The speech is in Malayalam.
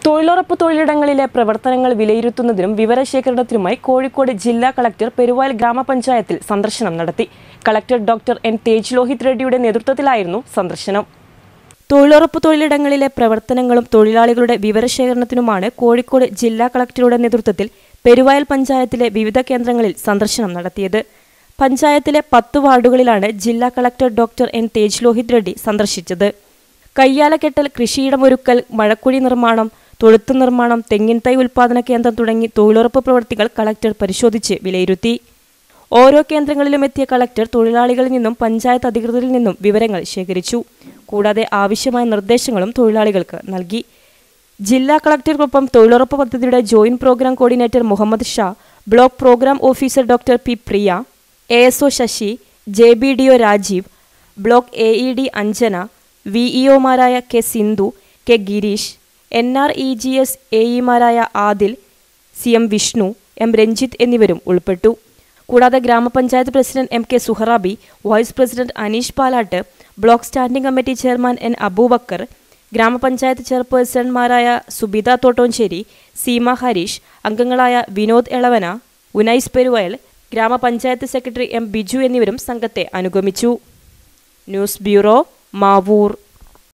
തൊഴിലുറപ്പ് തൊഴിലിടങ്ങളിലെ പ്രവർത്തനങ്ങൾ വിലയിരുത്തുന്നതിനും വിവരശേഖരണത്തിനുമായി കോഴിക്കോട് ജില്ലാ കളക്ടർ പെരുവാൽ ഗ്രാമപഞ്ചായത്തിൽ സന്ദർശനം നടത്തി collector doctor N Tej Lohith റെഡ്ഡിയുടെ നേതൃത്വത്തിലായിരുന്നു സന്ദർശനം തൊഴിലുറപ്പ് തൊഴിലിടങ്ങളിലെ പ്രവർത്തനങ്ങളും തൊഴിലാളികളുടെ വിവരശേഖരണത്തിനുമാണ് കോഴിക്കോട് ജില്ലാ കളക്ടറുടെ നേതൃത്വത്തിൽ പെരുവായൽ പഞ്ചായത്തിലെ വിവിധ കേന്ദ്രങ്ങളിൽ സന്ദർശനം നടത്തിയത് പഞ്ചായത്തിലെ പത്ത് വാർഡുകളിലാണ് ജില്ലാ collector doctor N Tej Lohith Reddy സന്ദർശിച്ചത് കയ്യാലക്കെട്ടൽ കൃഷിയിടമൊരുക്കൽ മഴക്കുഴി നിർമ്മാണം തൊഴുത്ത് നിർമ്മാണം തെങ്ങിൻ തൈ ഉൽപാദന കേന്ദ്രം തുടങ്ങി തൊഴിലുറപ്പ് പ്രവൃത്തികൾ കളക്ടർ പരിശോധിച്ച് വിലയിരുത്തി ഓരോ കേന്ദ്രങ്ങളിലും എത്തിയ കളക്ടർ തൊഴിലാളികളിൽ നിന്നും പഞ്ചായത്ത് അധികൃതരിൽ നിന്നും വിവരങ്ങൾ ശേഖരിച്ചു കൂടാതെ ആവശ്യമായ നിർദ്ദേശങ്ങളും തൊഴിലാളികൾക്ക് നൽകി ജില്ലാ കളക്ടർക്കൊപ്പം തൊഴിലുറപ്പ് പദ്ധതിയുടെ joint programme coordinator Muhammad Shah block programme officer doctor P Priya A S O Sasi J B D O Rajeev block A E D Anjana V E ഒമാരായ K Sindhu K Girish N R E G S A ഇമാരായ Adil C M Vishnu M Ranjith എന്നിവരും ഉൾപ്പെട്ടു കൂടാതെ ഗ്രാമപഞ്ചായത്ത് president M K Suharabi vice president Aneesh Palatt block standing committee chairman N Abubakar ഗ്രാമപഞ്ചായത്ത് ചെയർപേഴ്സൺമാരായ സുബിത തോട്ടോഞ്ചേരി സീമ ഹരീഷ് അംഗങ്ങളായ വിനോദ് എളവന ഉനൈസ് പെരുവയൽ ഗ്രാമപഞ്ചായത്ത് സെക്രട്ടറി എം ബിജു എന്നിവരും സംഘത്തെ അനുഗമിച്ചു ന്യൂസ് ബ്യൂറോ മാവൂർ